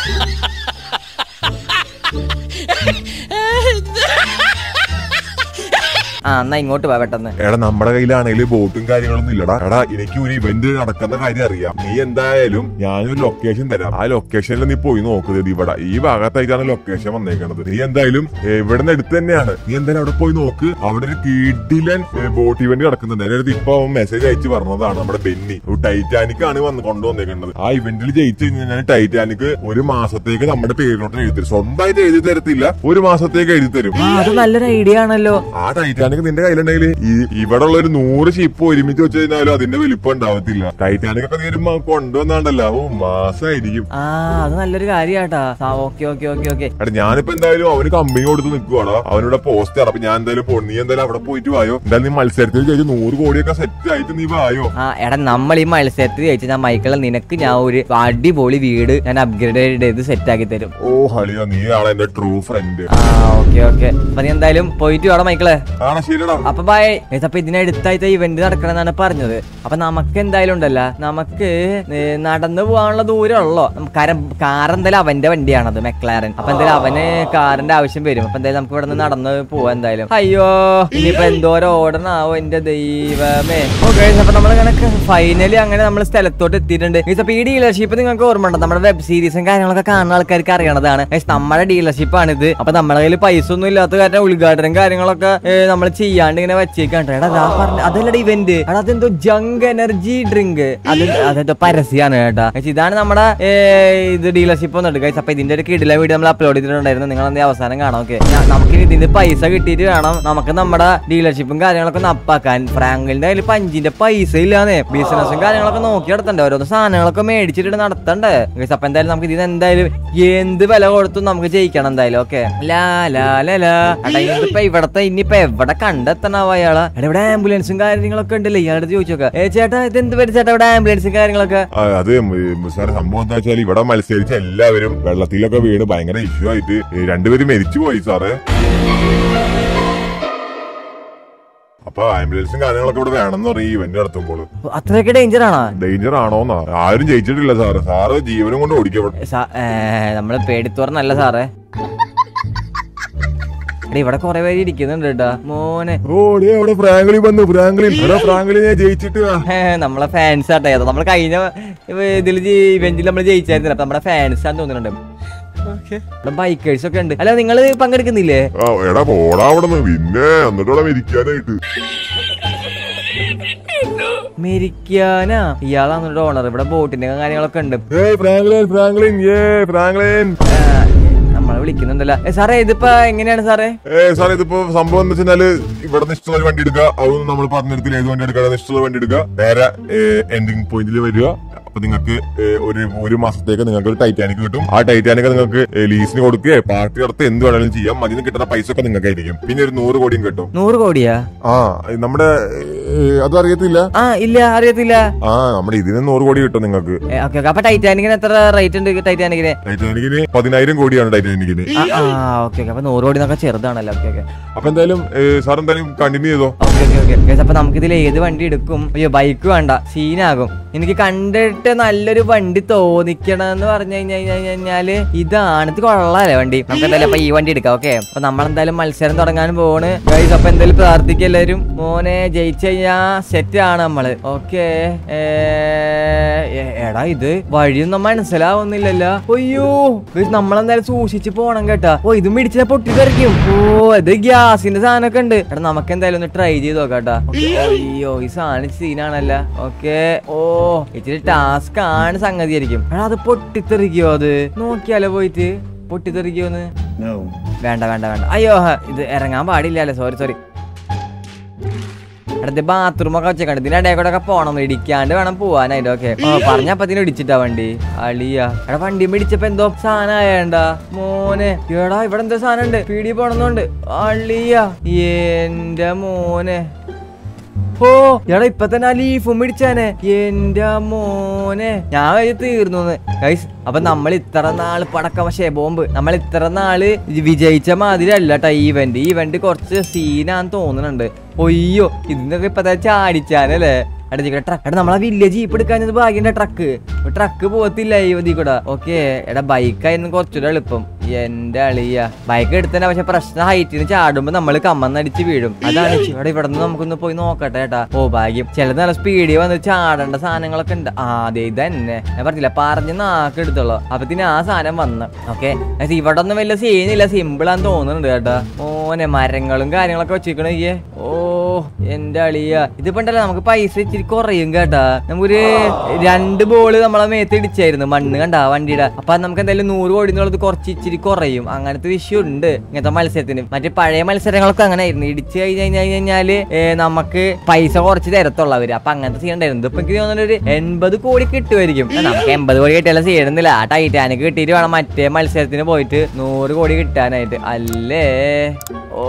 [SPEAKER 2] ആ എന്നാ ഇങ്ങോട്ട് വാ പെട്ടെന്ന്
[SPEAKER 1] എടാ നമ്മുടെ കയ്യിലാണെങ്കിൽ ബോട്ടും കാര്യങ്ങളൊന്നും ഇല്ലടാ എടാ എനിക്ക് ഒരു ഇവന്റ് നടക്കുന്ന കാര്യം അറിയാം നീ എന്തായാലും ഞാനൊരു ലൊക്കേഷൻ തരാം ആ ലൊക്കേഷനിൽ നീ പോയി നോക്കുന്നത് ഇവിടെ ഈ ഭാഗത്തായിട്ടാണ് ലൊക്കേഷൻ വന്നേക്കണത് നീ എന്തായാലും ഏ, ഇവിടെ നിന്ന് അടുത്ത് തന്നെയാണ് നീ എന്തായാലും അവിടെ പോയി നോക്ക് അവിടെ ഒരു കിഡിലൻ ബോട്ട് ഇവന്റ് നടക്കുന്നുണ്ട് എന്റെ അടുത്ത് ഇപ്പൊ മെസ്സേജ് അയച്ച് പറഞ്ഞതാണ് നമ്മുടെ ബെന്നി ഒരു ടൈറ്റാനിക് ആണ് വന്ന് കൊണ്ടുവന്നേക്കുന്നത് ആ ഇവന്റിൽ ജയിച്ചു കഴിഞ്ഞാൽ ടൈറ്റാനിക് ഒരു മാസത്തേക്ക് നമ്മുടെ പേരിലോട്ട് എഴുതി തരും സ്വന്തമായിട്ട് എഴുതി തരത്തില്ല ഒരു മാസത്തേക്ക് എഴുതി തരും
[SPEAKER 2] ആ അത് നല്ലൊരു ഐഡിയ ആണല്ലോ
[SPEAKER 1] ആ ടൈറ്റാനിക് നിന്റെ കയ്യിലുണ്ടെങ്കിൽ ഈ ഇവിടെ ഉള്ള ഒരു നൂറ് ഷിപ്പ് ഒരുമിച്ച് വെച്ച് കഴിഞ്ഞാലും അതിന്റെ വലിപ്പം ഉണ്ടാവത്തില്ല ടൈറ്റാനിക് ഒക്കെ നീ ഒരു മ- കൊണ്ടുവന്നാണ്ടല്ലോ ഓ മാസമായിരിക്കും
[SPEAKER 2] ആ അത് നല്ലൊരു കാര്യാട്ടാ ഓക്കെ ഓക്കെ ഓക്കെ ഓക്കെ
[SPEAKER 1] എടാ ഞാനിപ്പോ എന്തായാലും അവന് കമ്പനി കൊടുത്ത് നിൽക്കുവാടാ അവനിവിടെ പോസ്റ്റ് അപ്പൊ ഞാൻ എന്തായാലും പോ നീ എന്തായാലും അവിടെ പോയിട്ട് വായോ എന്തായാലും നീ മത്സരത്തിൽ ചോദിച്ചു നൂറ് കോടിയൊക്കെ സെറ്റ് ആയിട്ട് നീ വായോ
[SPEAKER 2] ആ എടാ നമ്മൾ ഈ മത്സരത്തിൽ ജയിച്ച ഞാൻ മൈക്കിളെ നിനക്ക് ഞാൻ ഒരു അടിപൊളി വീട് ഞാൻ അപ്ഗ്രേഡ് ചെയ്ത് സെറ്റ് ആക്കി തരും
[SPEAKER 1] ഓ ഹളിയ നീ ആണ് എന്റെ ട്രൂ ഫ്രണ്ട്
[SPEAKER 2] ആ ഓക്കെ ഓക്കെ അപ്പൊ നീ എന്തായാലും പോയിട്ട് വേണം മൈക്കിളെ
[SPEAKER 1] ആണോ ശരിടാ
[SPEAKER 2] അപ്പൊ ബൈ അപ്പൊ ഇതിനടുത്തായിട്ട് ഇവന്റ് നടക്കണമെന്നാണ് പറഞ്ഞത് അപ്പൊ നമുക്ക് എന്തായാലും ഉണ്ടല്ല നമുക്ക് ഏ, നടന്നു പോകാനുള്ള ദൂരം ഉള്ളോ കാരണം കാർ എന്തായാലും അവന്റെ വണ്ടിയാണത് മെക്ലാരൻ അപ്പൊ എന്തായാലും അവന് കാറിന്റെ ആവശ്യം വരും അപ്പൊ എന്തായാലും നമുക്ക് ഇവിടെ നിന്ന് നടന്ന് പോവാ എന്തായാലും അയ്യോ ഇനിയിപ്പോ എന്തോരം ഓടണാവോ എന്റെ ദൈവമേ ഓക്കെ അപ്പൊ നമ്മൾ കണക്ക് ഫൈനലി അങ്ങനെ നമ്മൾ സ്ഥലത്തോട്ട് എത്തിയിട്ടുണ്ട് Guys, അപ്പൊ ഈ ഡീലർഷിപ്പ് നിങ്ങൾക്ക് ഓർമ്മ ഉണ്ടോ നമ്മുടെ വെബ് സീരീസും കാര്യങ്ങളൊക്കെ കാണുന്ന ആൾക്കാർക്ക് അറിയണതാണ് Guys, നമ്മുടെ ഡീലർഷിപ്പ് ആണിത് അപ്പൊ നമ്മുടെ കയ്യിൽ പൈസ ഒന്നും ഇല്ലാത്ത കാരണം ഉദ്ഘാടനം കാര്യങ്ങളൊക്കെ നമ്മൾ ചെയ്യാണ്ട് ഇങ്ങനെ വെച്ചേക്കാണ്ട് എടാ അതാ പറഞ്ഞ അതല്ലടാ ഇവന്റ് എടാ അതെന്തോ ജങ്ക് എനർജി ഡ്രിങ്ക് അത് അതെന്തോ പരസ്യമാണ് കേട്ടാ Guys, ഇതാണ് നമ്മുടെ ഏ, ഇത് ഡീലർഷിപ്പ് വന്നിട്ട് ഗൈസ് അപ്പൊ ഇതിന്റെ ഒരു കിടില വീഡിയോ നമ്മൾ അപ്ലോഡ് ചെയ്തിട്ടുണ്ടായിരുന്നു നിങ്ങൾ എന്താ അവസാനം കാണാം ഓക്കെ നമുക്ക് ഇതിന്റെ പൈസ കിട്ടിയിട്ട് വേണം നമുക്ക് നമ്മുടെ ഡീലർഷിപ്പും കാര്യങ്ങളൊക്കെ ഒന്ന് അപ്പാക്കാൻ ഫ്രാങ്കിന്റെ കയ്യിൽ പഞ്ചിന്റെ പൈസ ഇല്ലാന്നേ ബിസിനസ്സും കാര്യങ്ങളൊക്കെ നോക്കി നടത്തണ്ടേ ഓരോന്ന് സാധനങ്ങളൊക്കെ മേടിച്ചിട്ട് നടത്തണ്ടേ Guys, അപ്പൊ എന്തായാലും നമുക്ക് ഇതിന് എന്തായാലും എന്ത് വില കൊടുത്തും നമുക്ക് ജയിക്കണം എന്തായാലും ഓക്കെ ലാ ലാ ലാ ലാ എടാ ഇതിപ്പോ ഇവിടത്തെ ഇനിയിപ്പോ എവിടെ കണ്ടെത്തണാവോ അയാളെ എടാ ഇവിടെ ആംബുലൻസും കാര്യങ്ങളൊക്കെ ഉണ്ടല്ലേ ഇയാളുടെ ചോദിച്ചു നോക്കാം ഏ ചേട്ടാ ഇത് എന്ത് പറ്റി ചേട്ടാ ഇവിടെ ആംബുലൻസും കാര്യങ്ങളൊക്കെ
[SPEAKER 1] ആ, അത് സാറേ സംഭവം എന്താ വെച്ചാൽ ഇവിടെ മത്സരിച്ച എല്ലാവരും വെള്ളത്തിലൊക്കെ വീണ് ഭയങ്കര ഇഷ്യൂ ആയിട്ട് ഏ, രണ്ടുപേരും മരിച്ചു പോയി സാറേ അപ്പൊ ആംബുലൻസും കാര്യങ്ങളൊക്കെ ഇവിടെ വേണമെന്ന് പറയും ഇവന്റ് നടത്തുമ്പോൾ
[SPEAKER 2] അത്രയൊക്കെ ഡേഞ്ചർ ആണോ
[SPEAKER 1] ഡേഞ്ചർ ആണോന്നാ ആരും ജയിച്ചിട്ടില്ല സാറ് സാറ് ജീവനും കൊണ്ട് ഓടിക്കും ഇവിടെ
[SPEAKER 2] സാ- ഏ, നമ്മള് പേടിത്തോറന്നല്ല സാറേ എടാ ഇവിടെ കൊറേ പേര് ഇരിക്കുന്നുണ്ട് കേട്ടാ മോനെ
[SPEAKER 1] ഓടി അവിടെ ഫ്രാങ്ക്ലിൻ വന്നു ഫ്രാങ്ക്ലിൻ എടാ ഫ്രാങ്ക്ലിനെ ജയിച്ചിട്ട് വാ.
[SPEAKER 2] ഹേ, നമ്മളെ ഫാൻസ് ആട്ടെ അത് നമ്മള് കഴിഞ്ഞ ഇതിൽ ഇവന്റിൽ നമ്മൾ ജയിച്ചായിരുന്നില്ല അപ്പൊ നമ്മുടെ ഫാൻസ് ആണെന്ന് തോന്നുന്നുണ്ട് ഇവിടെ ബൈക്കേഴ്സ് ഒക്കെ ഉണ്ട് അല്ല നിങ്ങൾ പങ്കെടുക്കുന്നില്ലേ
[SPEAKER 1] ആ എടാ പോടാ അവിടെ നിന്ന് പിന്നെ എന്നിട്ട് ഇവിടെ മരിക്കാനായിട്ട്
[SPEAKER 2] മെരിക്കാനാ ഇയാളാണ് ഓണർ ഇവിടെ ബോട്ടിന്റെ കാര്യങ്ങളൊക്കെ ഉണ്ട്
[SPEAKER 1] ഏയ് ഫ്രാങ്ക്ലിൻ ഫ്രാങ്ക്ലിൻ ഏ ഫ്രാങ്ക്ലിൻ
[SPEAKER 2] ആ, നമ്മളെ വിളിക്കുന്നുണ്ടല്ലോ ഏ, സാറേ ഇതിപ്പോ എങ്ങനെയാണ് സാറേ
[SPEAKER 1] ഏ സാർ ഇതിപ്പോ സംഭവം എന്ന് വെച്ചാല് ഇവിടെ നിന്ന് ഇഷ്ടമുള്ള വണ്ടി എടുക്കുക അതൊന്നും നമ്മൾ പറഞ്ഞെടുത്തില്ല ഏത് വണ്ടി എടുക്കുക ഇഷ്ടമുള്ള വണ്ടി എടുക്കുക നേരെ എൻഡിങ് പോയിന്റിൽ വരിക അപ്പൊ നിങ്ങൾക്ക് ഏ, ഒരു ഒരു മാസത്തേക്ക് നിങ്ങൾക്ക് ഒരു ടൈറ്റാനിക് കിട്ടും ആ ടൈറ്റാനിക് നിങ്ങൾക്ക് ഏ, ലീസിന് കൊടുക്കുക പാർട്ടി നടത്തുക എന്ത് വേണമെങ്കിലും ചെയ്യാം അതിന് കിട്ടുന്ന പൈസ ഒക്കെ നിങ്ങൾക്ക് ആയിരിക്കും പിന്നെ ഒരു നൂറ് കോടിയും കിട്ടും
[SPEAKER 2] നൂറ് കോടിയാ
[SPEAKER 1] ആ നമ്മുടെ ഏ, അത് അറിയത്തില്ല
[SPEAKER 2] ആ ഇല്ല അറിയത്തില്ല
[SPEAKER 1] ആ നമ്മുടെ ഇതിന് നൂറ് കോടി കിട്ടും നിങ്ങൾക്ക്
[SPEAKER 2] ഏ, ഓക്കെ ഓക്കെ അപ്പൊ ടൈറ്റാനിക്കിന് എത്ര റേറ്റ് ഉണ്ട് ടൈറ്റാനിക്കിന്
[SPEAKER 1] ടൈറ്റാനിക്കിന് പതിനായിരം കോടിയാണ് ടൈറ്റാനിക്കിന്
[SPEAKER 2] ആ ആ ഓക്കെ ഓക്കെ അപ്പൊ നൂറ് കോടി എന്നൊക്കെ ചെറുതാണല്ലോ ഓക്കെ ഓക്കെ
[SPEAKER 1] അപ്പൊ എന്തായാലും ഏ, സാർ എന്തായാലും കണ്ടിന്യൂ ചെയ്തോ
[SPEAKER 2] ഓക്കെ ഓക്കെ ഓക്കെ അപ്പൊ നമുക്ക് ഇതിൽ ഏത് വണ്ടി എടുക്കും അയ്യോ ബൈക്ക് വേണ്ട സീനാകും എനിക്ക് കണ്ടിട്ട് പറ്റിയ നല്ലൊരു വണ്ടി തോന്നിക്കണം എന്ന് പറഞ്ഞു കഴിഞ്ഞാല് ഇതാണ് ഇത് കൊള്ളാല്ലേ വണ്ടി നമുക്ക് എന്തായാലും അപ്പൊ ഈ വണ്ടി എടുക്കാം ഓക്കെ അപ്പൊ നമ്മളെന്തായാലും മത്സരം തുടങ്ങാൻ പോണ് ഗൈസ് അപ്പൊ എന്തായാലും പ്രാർത്ഥിക്കുക എല്ലാവരും മോനെ ജയിച്ചു കഴിഞ്ഞാ സെറ്റ് ആണ് നമ്മള് ഓക്കെ എടാ ഇത് വഴിയൊന്നും മനസ്സിലാവുന്നില്ലല്ലോ അയ്യോ ഗയ്സ്, നമ്മളെന്തായാലും സൂക്ഷിച്ച് പോണം കേട്ടാ ഓ ഇത് മിടിച്ചാൽ പൊട്ടിത്തെറിക്കും ഓ ഇത് ഗ്യാസിന്റെ സാധനമൊക്കെ ഉണ്ട് എടാ നമുക്ക് എന്തായാലും ഒന്ന് ട്രൈ ചെയ്ത് നോക്കാം കേട്ടാ Okay. അയ്യോ ഈ സാധനം സീനാണല്ല ഓക്കെ ഓ ഇച്ചിരി ടാസ്ക് ആണ് സംഗതി ആയിരിക്കും എടാ അത് പൊട്ടിത്തെറിക്കോ അത് നോക്കിയാലോ പോയിട്ട് പൊട്ടിത്തെറിക്കോന്ന് വേണ്ട വേണ്ട വേണ്ട അയ്യോ ഹ, ഇത് ഇറങ്ങാൻ പാടില്ലല്ലേ സോറി സോറി അടുത്ത ബാത്റൂം ഒക്കെ വെച്ചേക്കണ്ട് ഇതിന്റെ ഇടയിൽ കൂടെ ഒക്കെ പോണം ഇടിക്കാണ്ട് വേണം പോവാനായിട്ട് ഓക്കെ പറഞ്ഞപ്പത്തിന് ഇടിച്ചിട്ടാ വണ്ടി അളിയ എടാ വണ്ടി ഇടിച്ചപ്പോ എന്തോ സാധനം ആയണ്ട മോനെ എടാ ഇവിടെ എന്തോ സാധനം ഉണ്ട് പീടി പോണെന്നുണ്ട് അളിയ എന്റെ മോനെ ഓ എടാ ഇപ്പൊ തന്നെ ആ ലീഫും പിടിച്ചാനെ എന്റെ മോനെ ഞാൻ വഴി തീർന്നു ഗൈസ് അപ്പൊ നമ്മൾ ഇത്ര നാള് പടക്കം പക്ഷേ ബോംബ് നമ്മൾ ഇത്ര നാള് വിജയിച്ച മാതിരി അല്ല കേട്ടോ ഈ ഇവന്റ് ഈ ഇവന്റ് കുറച്ച് സീനാന്ന് തോന്നുന്നുണ്ട് ഒയ്യോ ഇതിന്നൊക്കെ ഇപ്പൊ ചാടിച്ചാനല്ലേ എടാ ഇതിക്കൂടെ ട്രക്ക് എടാ നമ്മളെ വില്ലേജ് ജീപ്പ് എടുക്കാൻ ഭാഗ്യന്റെ ട്രക്ക് ട്രക്ക് പോകത്തില്ല ഈ ഇതിൽ കൂടെ ഓക്കെ എടാ ബൈക്കായിരുന്നു കുറച്ചുകൂടെ എളുപ്പം എന്റെ അളിയ ബൈക്ക് എടുത്തന്നെ പക്ഷെ പ്രശ്നം ഹൈറ്റിന് ചാടുമ്പോ നമ്മൾ കമ്മന്നടിച്ച് വീഴും അതാണ് ചി- എടാ ഇവിടെ നിന്ന് നമുക്കൊന്ന് പോയി നോക്കട്ടെ ഏട്ടാ ഓ ഭാഗ്യം ചിലത് നല്ല സ്പീഡിൽ വന്ന് ചാടേണ്ട സാധനങ്ങളൊക്കെ ഉണ്ട് ആ അതെ ഇതന്നെ ഞാൻ പറഞ്ഞില്ല പറഞ്ഞ് നാക്ക് എടുത്തോളൂ അപ്പത്തിന് ആ സാധനം വന്ന് ഓക്കെ ഇവിടെ ഒന്നും വലിയ സീനില്ല സിമ്പിൾ ആന്ന് തോന്നുന്നുണ്ട് കേട്ടാ ഓനെ മരങ്ങളും കാര്യങ്ങളൊക്കെ വെച്ചിരിക്കണേ ഓ എന്റെ അളിയ ഇതിപ്പോ ഉണ്ടല്ലോ നമുക്ക് പൈസ ഇച്ചിരി കുറയും കേട്ടാ നമുക്കൊരു രണ്ട് ബോള് നമ്മളെ മേത്ത് ഇടിച്ചായിരുന്നു മണ്ണ് കണ്ടാ വണ്ടിയുടെ അപ്പൊ അത് നമുക്ക് എന്തായാലും നൂറ് കോടി എന്നുള്ളത് കുറച്ച് ഇച്ചിരി കുറയും അങ്ങനത്തെ വിഷയം ഉണ്ട് ഇങ്ങനത്തെ മത്സരത്തിന് മറ്റേ പഴയ മത്സരങ്ങളൊക്കെ അങ്ങനെ ആയിരുന്നു ഇടിച്ചു കഴിഞ്ഞ് കഴിഞ്ഞാല് ഏ, നമുക്ക് പൈസ കുറച്ച് തരത്തുള്ളവര് അപ്പൊ അങ്ങനത്തെ സീൻ ഉണ്ടായിരുന്നു ഇപ്പൊ എനിക്ക് തോന്നുന്നു ഒരു എൺപത് കോടി കിട്ടുമായിരിക്കും ആ, നമുക്ക് എൺപത് കോടി കിട്ടിയാലും ചെയ്യുന്നില്ല ആ ടൈറ്റാനിക് കിട്ടിയിട്ട് വേണം മറ്റേ മത്സരത്തിന് പോയിട്ട് നൂറ് കോടി കിട്ടാനായിട്ട് അല്ലേ ഓ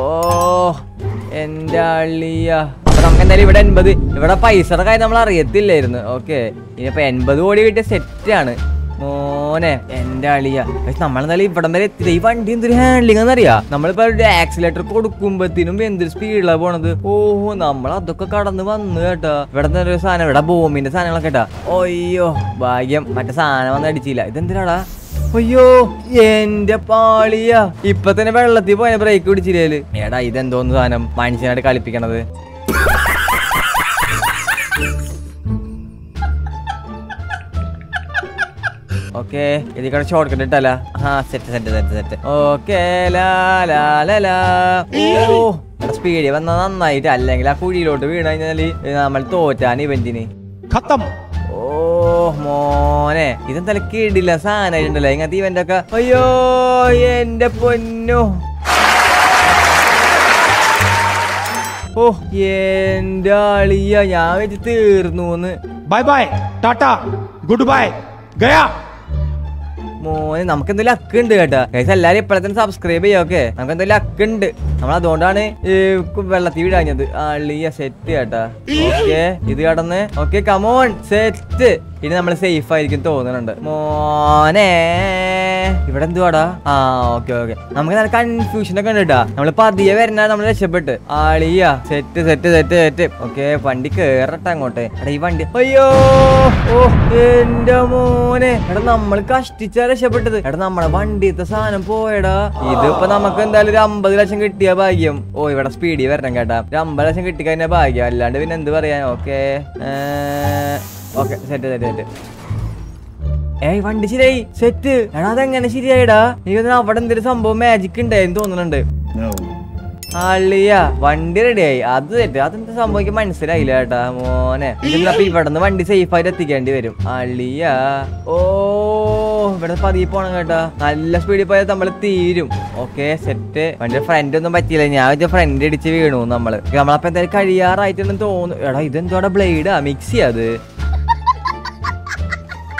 [SPEAKER 2] എന്റെ അള്ളിയ അപ്പൊ നമുക്ക് എന്തായാലും ഇവിടെ എൺപത് ഇവിടെ പൈസയുടെ കാര്യം നമ്മൾ അറിയത്തില്ലായിരുന്നു ഓക്കെ ഇനിയിപ്പോ എൺപത് കോടി കിട്ടിയ സെറ്റാണ് മോനെ എന്റെ അളിയ പക്ഷെ നമ്മളെന്തായാലും ഇവിടം വരെ എത്തി ഈ വണ്ടി എന്തൊരു ഹാൻഡ്ലിംഗ് എന്നറിയാ നമ്മളിപ്പോ ഒരു ആക്സിലേറ്റർ കൊടുക്കുമ്പത്തിനും എന്തൊരു സ്പീഡിലാണ് പോണത് ഓഹോ നമ്മൾ അതൊക്കെ കടന്ന് വന്നു കേട്ടോ ഇവിടെ നിന്ന് ഒരു സാധനം ഇവിടെ ബോംബിന്റെ സാധനങ്ങളൊക്കെ കേട്ടാ അയ്യോ ഭാഗ്യം മറ്റേ സാധനം വന്ന് അടിച്ചില്ല ഇതെന്തിനാടാ അയ്യോ എന്റെ പാളിയ ഇപ്പൊ തന്നെ വെള്ളത്തിൽ പോയ ബ്രേക്ക് പിടിച്ചില്ലേല് എടാ ഇതെന്തോന്ന് സാധനം മനുഷ്യനായിട്ട് കളിപ്പിക്കണത് ഓക്കെ ഇതിക്കടെ ഷോർട്ട് കട്ട് ഇട്ടല്ല ആ set set set set okay ലാ ലാ ലാ ലാ ഓ സ്പീഡിൽ വന്ന നന്നായിട്ട് അല്ലെങ്കിൽ ആ കുഴിയിലോട്ട് വീണ് കഴിഞ്ഞാല് നമ്മൾ തോറ്റാൻ ഇവന്റിന്
[SPEAKER 4] खत्म
[SPEAKER 2] ഓ മോനെ ഇതെന്തായാലും കിടില്ല സാധനമായിട്ടുണ്ടല്ലോ ഇങ്ങനത്തെ ഇവന്റ് ഒക്കെ അയ്യോ എന്റെ പൊന്നു ഓ എന്റെ അളിയ ഞാൻ വെച്ച് തീർന്നു
[SPEAKER 4] bye bye tata goodbye गया
[SPEAKER 2] മോനെ നമുക്ക് എന്തെങ്കിലും അക്ക് ഉണ്ട് കേട്ടാ ഗൈസ് എല്ലാരും ഇപ്പോഴത്തെ സബ്സ്ക്രൈബ് ചെയ്യാം ഓക്കെ നമുക്ക് എന്തെങ്കിലും അക്ക് ഉണ്ട് നമ്മൾ അതുകൊണ്ടാണ് ഈ കു- വെള്ളത്തിൽ വിടാഞ്ഞത് അളിയ സെറ്റ് കേട്ടാ ഓക്കെ ഇത് കടന്ന് ഓക്കെ കമോൺ സെറ്റ് ഇനി നമ്മൾ സേഫ് ആയിരിക്കും തോന്നുന്നുണ്ട് മോനെ ഇവിടെ എന്തുവാടാ ആ ഓക്കെ ഓക്കെ നമുക്ക് നല്ല കൺഫ്യൂഷൻ ഒക്കെ ഉണ്ട് കേട്ടാ നമ്മള് പതിയെ വരുന്ന നമ്മൾ രക്ഷപ്പെട്ട് ആളിയ set set set set okay വണ്ടി കേറട്ടെ അങ്ങോട്ട് എടാ ഈ വണ്ടി അയ്യോ ഓ എന്റെ മോനെ എടാ നമ്മൾ കഷ്ടിച്ചാ രക്ഷപ്പെട്ടത് എടാ നമ്മളെ വണ്ടിത്തെ സാധനം പോയടാ ഇതിപ്പോ നമുക്ക് എന്തായാലും ഒരു അമ്പത് ലക്ഷം കിട്ടിയ ഭാഗ്യം ഓ ഇവിടെ സ്പീഡിൽ വരണം കേട്ടാ ഒരു അമ്പത് ലക്ഷം കിട്ടിക്കഴിഞ്ഞാൽ ഭാഗ്യം അല്ലാണ്ട് പിന്നെ എന്ത് പറയാൻ okay okay set set set ഏയ് വണ്ടി ശരിയായി സെറ്റ് എടാ അതെങ്ങനെ ശരിയായിടാ എനിക്ക് തോന്നുന്നു അവിടെ എന്തൊരു സംഭവം മാജിക് ഉണ്ടായെന്ന് തോന്നുന്നുണ്ട് അള്ളിയ വണ്ടി റെഡിയായി അത് തെറ്റ് അതെന്താ സംഭവിക്കും മനസ്സിലായില്ല കേട്ടാ മോനെ ഇതിലപ്പോ ഇവിടെ നിന്ന് വണ്ടി സേഫ് ആയിട്ട് എത്തിക്കേണ്ടി വരും അള്ളിയ ഓ ഇവിടെ പതിയെ പോണം കേട്ടാ നല്ല സ്പീഡിൽ പോയാൽ നമ്മൾ തീരും ഓക്കെ സെറ്റ് വണ്ടി ഫ്രണ്ട് ഒന്നും പറ്റിയില്ല ഞാൻ ഇത് ഫ്രണ്ട് ഇടിച്ച് വീണു നമ്മള് നമ്മളപ്പോ എന്തായാലും കഴിയാറായിട്ടുണ്ടെന്ന് തോന്നുന്നു എടാ ഇതെന്തോടെ ബ്ലേഡാ മിക്സി അത്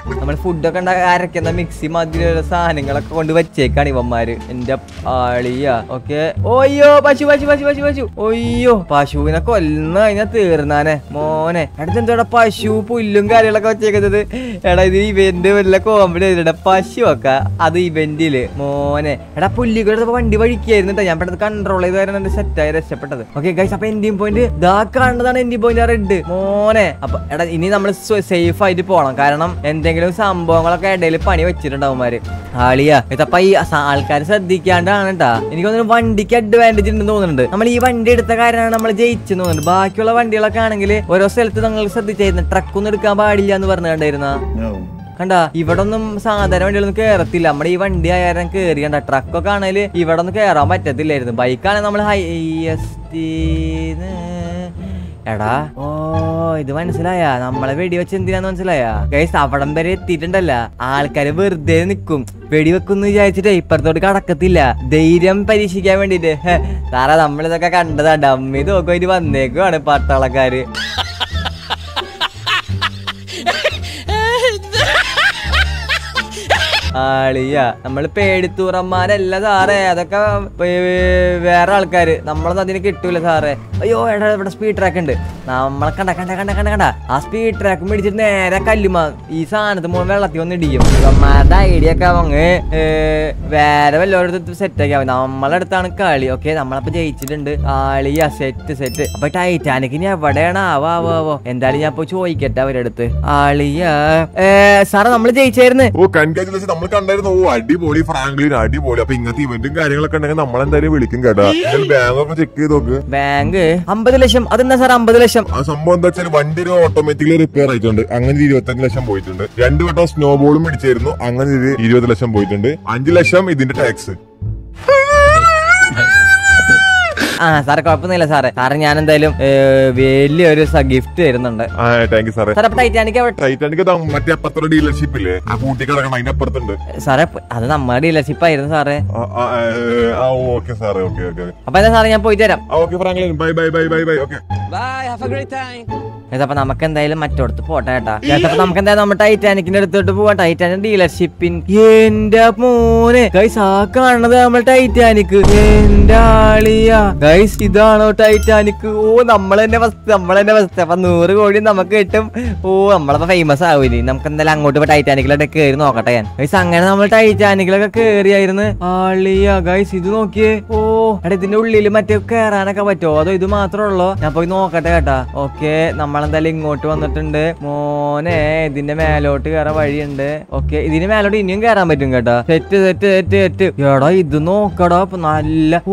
[SPEAKER 2] നമ്മൾ ഫുഡൊക്കെ ഉണ്ടാ അരക്കുന്ന മിക്സി മാതിരിയുള്ള സാധനങ്ങളൊക്കെ കൊണ്ട് വെച്ചേക്കാണ് ഇവന്മാര് എന്റെ ആളിയ ഓക്കെ ഓയ്യോ പശു പശു പശു പശു പശു ഒയ്യോ പശുവിനെ കൊല്ലുന്ന കഴിഞ്ഞാൽ തീർന്നാനെ മോനെ അടുത്ത് എന്തോടാ പശു പുല്ലും കാര്യങ്ങളൊക്കെ വെച്ചേക്കുന്നത് എടാ ഇത് ഇവന്റ് വല്ല കോമഡി ആയിരുടാ പശു ഒക്കെ അത് ഇവന്റില് മോനെ എടാ പുല്ലിക്കൂടെ വണ്ടി വഴിക്കായിരുന്നു ട്ടോ. ഞാൻ പെട്ടെന്ന് കൺട്രോൾ ചെയ്ത് കാരണം എന്റെ സെറ്റായി രക്ഷപ്പെട്ടത് ഓക്കെ ഗൈസ് അപ്പൊ എൻഡിങ് പോയിന്റ് ഇതാ കാണുന്നതാണ് എൻഡിങ് പോയിന്റ് റെഡ് മോനെ അപ്പൊ എടാ ഇനി നമ്മൾ സേഫ് ആയിട്ട് പോണം കാരണം എന്തെങ്കിലും സംഭവങ്ങളൊക്കെ ഇടയിൽ പണി വെച്ചിട്ടുണ്ടാവുമാര് ആളിയാ ഇതപ്പ ഈ ആൾക്കാർ ശ്രദ്ധിക്കാണ്ടാണ് കേട്ടാ എനിക്ക് തോന്നുന്നു വണ്ടിക്ക് അഡ്വാൻറ്റേജ് ഉണ്ടെന്ന് തോന്നുന്നുണ്ട് നമ്മൾ ഈ വണ്ടി എടുത്ത കാര്യമാണ് നമ്മൾ ജയിച്ചെന്ന് തോന്നുന്നുണ്ട് ബാക്കിയുള്ള വണ്ടികളൊക്കെ ആണെങ്കിൽ ഓരോ സ്ഥലത്ത് നിങ്ങൾ ശ്രദ്ധിച്ചായിരുന്നു ട്രക്കൊന്നും എടുക്കാൻ പാടില്ല എന്ന് പറഞ്ഞു കണ്ടായിരുന്ന കണ്ട ഇവിടെ ഒന്നും സാധാരണ വണ്ടികളൊന്നും കേറത്തില്ല നമ്മുടെ ഈ വണ്ടി ആയാലും കേറി കണ്ട ട്രക്കൊക്കെ ആണെങ്കിൽ ഇവിടെ ഒന്നും കേറാൻ പറ്റത്തില്ലായിരുന്നു ബൈക്കാണെങ്കിൽ നമ്മൾ ഹൈയസ്റ്റ് എടാ ഓ ഇത് മനസ്സിലായ നമ്മളെ വെടിവെച്ച് എന്തിനാന്ന് മനസ്സിലായ ഗൈസ് അവിടം വരെ എത്തിയിട്ടുണ്ടല്ല ആൾക്കാര് വെറുതെ നിക്കും വെടിവെക്കുന്നു വിചാരിച്ചിട്ട് ഇപ്പുറത്തോട്ട് കടക്കത്തില്ല ധൈര്യം പരീക്ഷിക്കാൻ വേണ്ടിട്ട് ഹെ, സാറേ നമ്മളിതൊക്കെ കണ്ടതാ ഡമ്മി നോക്കുമായിട്ട് വന്നേക്കുവാണ് പട്ടാളക്കാര് ആളിയ നമ്മൾ പേടിത്തൂറന്മാരല്ല സാറേ അതൊക്കെ വേ- വേറെ ആൾക്കാര് നമ്മളൊന്നും അതിന് കിട്ടൂല സാറേ അയ്യോ എടാ ഇവിടെ സ്പീഡ് ട്രാക്ക് ഉണ്ട് നമ്മളെ കണ്ട കണ്ട കണ്ട കണ്ട കണ്ട ആ സ്പീഡ് ട്രാക്ക് മേടിച്ചിട്ട് നേരെ കല്ലുമാ ഈ സാധനത്ത് മുഴുവൻ വെള്ളത്തിൽ വന്ന് ഇടിക്കും ഇവന്മാരുടെ ഐഡിയ ഒക്കെ അങ്ങ് ഏ, വേറെ വല്ലവരുടെ സെറ്റ് ആക്കി നമ്മളെ അടുത്താണ് കളി ഓക്കെ നമ്മളപ്പോ ജയിച്ചിട്ടുണ്ട് ആളിയ സെറ്റ് സെറ്റ് അപ്പൊ ടൈറ്റാനിക് ഇനി എവിടെയാണ് ആവോ ആവോ ആവോ എന്തായാലും ഞാൻ പോയി ചോദിക്കട്ടെ അവരുടെ അടുത്ത് ആളിയ സാറേ നമ്മൾ ജയിച്ചായിരുന്നു
[SPEAKER 1] ഓ കൺഗ്രാജുലേഷൻ നമ്മൾ കണ്ടായിരുന്നു ഓ അടിപൊളി ഫ്രാങ്ക്ലിൻ അടിപൊളി അപ്പൊ ഇങ്ങനത്തെ ഇവന്റും കാര്യങ്ങളൊക്കെ ഉണ്ടെങ്കിൽ നമ്മളെന്തായാലും വിളിക്കും കേട്ടാ ബാങ്ക് ഒക്കെ ചെക്ക് ചെയ്ത് നോക്ക്
[SPEAKER 2] ബാങ്ക് അമ്പത് ലക്ഷം അതെന്താ സാർ അമ്പത് ലക്ഷം
[SPEAKER 1] ആ സംഭവം എന്താ വെച്ചാൽ വണ്ടി ഒരു ഓട്ടോമാറ്റിക്കലി റിപ്പയർ ആയിട്ടുണ്ട് അങ്ങനെ ഒരു ഇരുപത്തഞ്ച് ലക്ഷം പോയിട്ടുണ്ട് രണ്ടു വട്ടം സ്നോ ബോളും പിടിച്ചായിരുന്നു അങ്ങനെ ഒരു ഇരുപത് ലക്ഷം പോയിട്ടുണ്ട് അഞ്ചു ലക്ഷം ഇതിന്റെ ടാക്സ്
[SPEAKER 2] ആ സാറേ കുഴപ്പമൊന്നുമില്ല സാറേ സാറേ ഞാൻ എന്തായാലും ഏ, വലിയൊരു ഗിഫ്റ്റ് തരുന്നുണ്ട്
[SPEAKER 1] ആ താങ്ക് യു സാറേ
[SPEAKER 2] സാറേ അപ്പൊ ടൈറ്റാനിക് എവിടെ
[SPEAKER 1] ടൈറ്റാനിക് ദാ മറ്റേ അപ്പുറത്തെ ഡീലർഷിപ്പ് ഇല്ലേ ആ കൂട്ടി കിടക്കണം അതിന്റെ അപ്പുറത്തുണ്ട്
[SPEAKER 2] സാറേ അത് നമ്മുടെ ഡീലർഷിപ്പ് ആയിരുന്നു സാറേ
[SPEAKER 1] ആ ഓക്കെ സാറേ ഓക്കെ ഓക്കെ
[SPEAKER 2] അപ്പൊ എന്താ സാറേ ഞാൻ പോയിട്ട് തരാം
[SPEAKER 1] okay Franklin bye bye bye bye bye okay
[SPEAKER 2] അപ്പൊ നമുക്ക് എന്തായാലും മറ്റോടത്ത് പോട്ടെ കേട്ടാ അപ്പൊ നമുക്ക് എന്തായാലും നമ്മുടെ ടൈറ്റാനിക്കിന്റെ അടുത്തോട്ട് പോവാം ടൈറ്റാനിക് ഡീലർഷിപ്പിൻ എന്റെ മോനെ ഗൈസ് ആ കാണുന്നത് നമ്മൾ ടൈറ്റാനിക് എന്റെ ആളിയാ ഗൈസ് ഇതാണോ ടൈറ്റാനിക് ഓ നമ്മൾ തന്നെ ഫസ്റ്റ് നമ്മൾ തന്നെ ഫസ്റ്റ് അപ്പൊ നൂറ് കോടി നമുക്ക് കിട്ടും ഓ നമ്മളപ്പോ ഫേമസ് ആവൂലേ നമുക്ക് എന്തായാലും അങ്ങോട്ട് പോയി ടൈറ്റാനിക്കിലൊക്കെ കയറി നോക്കട്ടെ ഞാൻ ഗൈസ് അങ്ങനെ നമ്മൾ ടൈറ്റാനിക്കിലൊക്കെ കേറിയായിരുന്നു ആളിയാ ഗൈസ് ഇത് നോക്കിയേ ഓ എടാ ഇതിന്റെ ഉള്ളിൽ മറ്റേ കേറാനൊക്കെ പറ്റുമോ അതോ ഇത് മാത്രമേ ഉള്ളോ ഞാൻ പോയി നോക്കട്ടെ കേട്ടാ ഓക്കെ നമ്മളെന്തായാലും ഇങ്ങോട്ട് വന്നിട്ടുണ്ട് മോനെ ഇതിന്റെ മേലോട്ട് കയറാൻ വഴിയുണ്ട് ഓക്കെ ഇതിന് മേലോട്ട് ഇനിയും കയറാൻ പറ്റും കേട്ടാ സെറ്റ് സെറ്റ് സെറ്റ് സെറ്റ് എടാ ഇത് നോക്കടാ ഇപ്പൊ നല്ല ഓ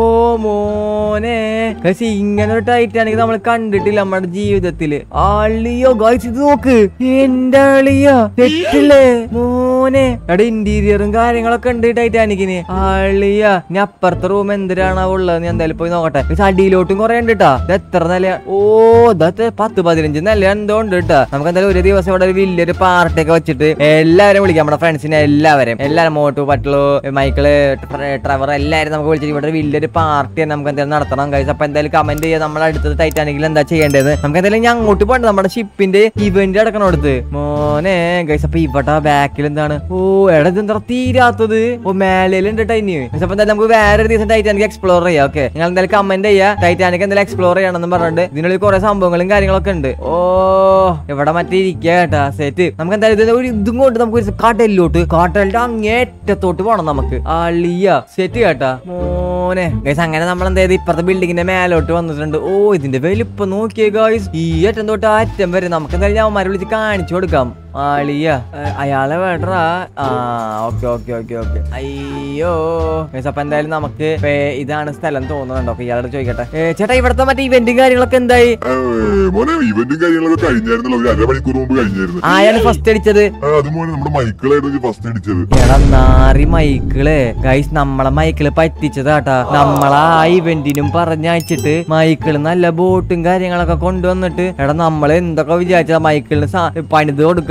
[SPEAKER 2] മോനെ ഗൈസ് ഇങ്ങനെ ഒരു ടൈറ്റാനിക് നമ്മൾ കണ്ടിട്ടില്ല നമ്മുടെ ജീവിതത്തില് അളിയോ ഗൈസ് ഇത് നോക്ക് എന്റെ അളിയോ സെറ്റില്ലേ മോനെ എടാ ഇന്റീരിയറും കാര്യങ്ങളൊക്കെ ഉണ്ട് ടൈറ്റാനിക്കിന് അളിയ ഇനി അപ്പുറത്തെ റൂം എന്തിനാണ് ഉള്ളത് ഞാൻ എന്തായാലും പോയി നോക്കട്ടെ ഇത് അടിയിലോട്ടും കുറെ ഉണ്ട് കേട്ടാ ഇത് എത്ര നില ഓ ഇതത്തെ പത്ത് പതിനഞ്ച് നില എന്തോ ഉണ്ട് കേട്ടാ നമുക്ക് എന്തായാലും ഒരു ദിവസം ഇവിടെ ഒരു വലിയൊരു പാർട്ടി ഒക്കെ വെച്ചിട്ട് എല്ലാവരും വിളിക്കാം നമ്മുടെ ഫ്രണ്ട്സിനെ എല്ലാവരും എല്ലാവരും മോട്ടു പട്ടളു മൈക്കിള് ട്ര- ട്രവർ എല്ലാവരും നമുക്ക് വിളിച്ചിട്ട് ഇവിടെ ഒരു വലിയൊരു പാർട്ടി തന്നെ നമുക്ക് എന്തായാലും നടത്തണം കഴിച്ച് അപ്പൊ എന്തായാലും കമന്റ് ചെയ്യാം നമ്മൾ അടുത്തത് ടൈറ്റാനിക്കിൽ എന്താ ചെയ്യേണ്ടത് നമുക്ക് എന്തായാലും ഞാൻ അങ്ങോട്ട് പോകണ്ട നമ്മുടെ ഷിപ്പിന്റെ ഇവന്റ് അടക്കണം അടുത്ത് മോനെ ഗൈസ് അപ്പൊ ഇവിടെ ബാക്കിൽ എന്താണ് ഓ എടാ ഇതെന്താ തീരാത്തത് ഓ മേലയിലുണ്ട് ടൈനി ഗൈസ് അപ്പൊ എന്തായാലും നമുക്ക് വേറെ ഒരു ദിവസം ടൈറ്റാനിക് എക്സ്പ്ലോർ ചെയ്യാം ഓക്കെ നിങ്ങൾ എന്തായാലും കമന്റ് ചെയ്യാ ടൈറ്റാനിക് എന്തായാലും എക്സ്പ്ലോർ ചെയ്യണമെന്ന് പറഞ്ഞിട്ട് ഇതിനുള്ളിൽ കുറെ സംഭവങ്ങളും കാര്യങ്ങളൊക്കെ ഉണ്ട് ഓ ഇവിടെ മറ്റേ ഇരിക്കുക കേട്ടാ സെറ്റ് നമുക്ക് എന്തായാലും ഇതിന് ഒരു ഇതും കൊണ്ട് നമുക്ക് ഒരു കാട്ടലിലോട്ട് കാട്ടലിന്റെ അങ്ങേറ്റത്തോട്ട് പോണം നമുക്ക് അളിയ സെറ്റ് കേട്ടാ മോനെ ഗൈസ് അങ്ങനെ നമ്മൾ എന്തായത് ഇപ്പുറത്തെ ബിൽഡിങ്ങിന്റെ മേലോട്ട് വന്നിട്ടുണ്ട് ഓ ഇതിന്റെ വലിപ്പം നോക്കിയേ ഗൈസ് ഈ അറ്റം തൊട്ട് ആ അറ്റം വരെ നമുക്ക് എന്തായാലും അവന്മാരെ വിളിച്ച് കാണിച്ചു കൊടുക്കാം ആളിയ ഏ, അയാളെ വേണ്ടറാ ആ ഓക്കെ ഓക്കെ ഓക്കെ ഓക്കെ അയ്യോ ഗൈസ് അപ്പൊ എന്തായാലും നമുക്ക് ഇപ്പൊ ഇതാണ് സ്ഥലം തോന്നുന്നുണ്ടോ അപ്പൊ ഇയാളോട് ചോദിക്കട്ടെ ഏ, ചേട്ടാ ഇവിടുത്തെ മറ്റേ ഇവന്റും കാര്യങ്ങളൊക്കെ എന്തായി
[SPEAKER 1] മോനെ ഇവന്റും കാര്യങ്ങളൊക്കെ കഴിഞ്ഞായിരുന്നല്ലോ ഒരു അരമണിക്കൂർ മുമ്പ് കഴിഞ്ഞായിരുന്നു
[SPEAKER 2] ആയാണ് ഫസ്റ്റ് അടിച്ചത്
[SPEAKER 1] ആ, അത് മോനെ നമ്മുടെ മൈക്കിളായിരുന്നു ഫസ്റ്റ് അടിച്ചത്
[SPEAKER 2] എടാ നാറി മൈക്കിള് ഗൈസ് നമ്മളെ മൈക്കിള് പറ്റിച്ചതാട്ടാ നമ്മളെ ആ ഇവന്റിനും പറഞ്ഞയച്ചിട്ട് മൈക്കിള് നല്ല ബോട്ടും കാര്യങ്ങളൊക്കെ കൊണ്ടുവന്നിട്ട് എടാ നമ്മൾ എന്തൊക്കെ വിചാരിച്ചതാ മൈക്കിളിന് സാ- പണിത് കൊടുക്കുക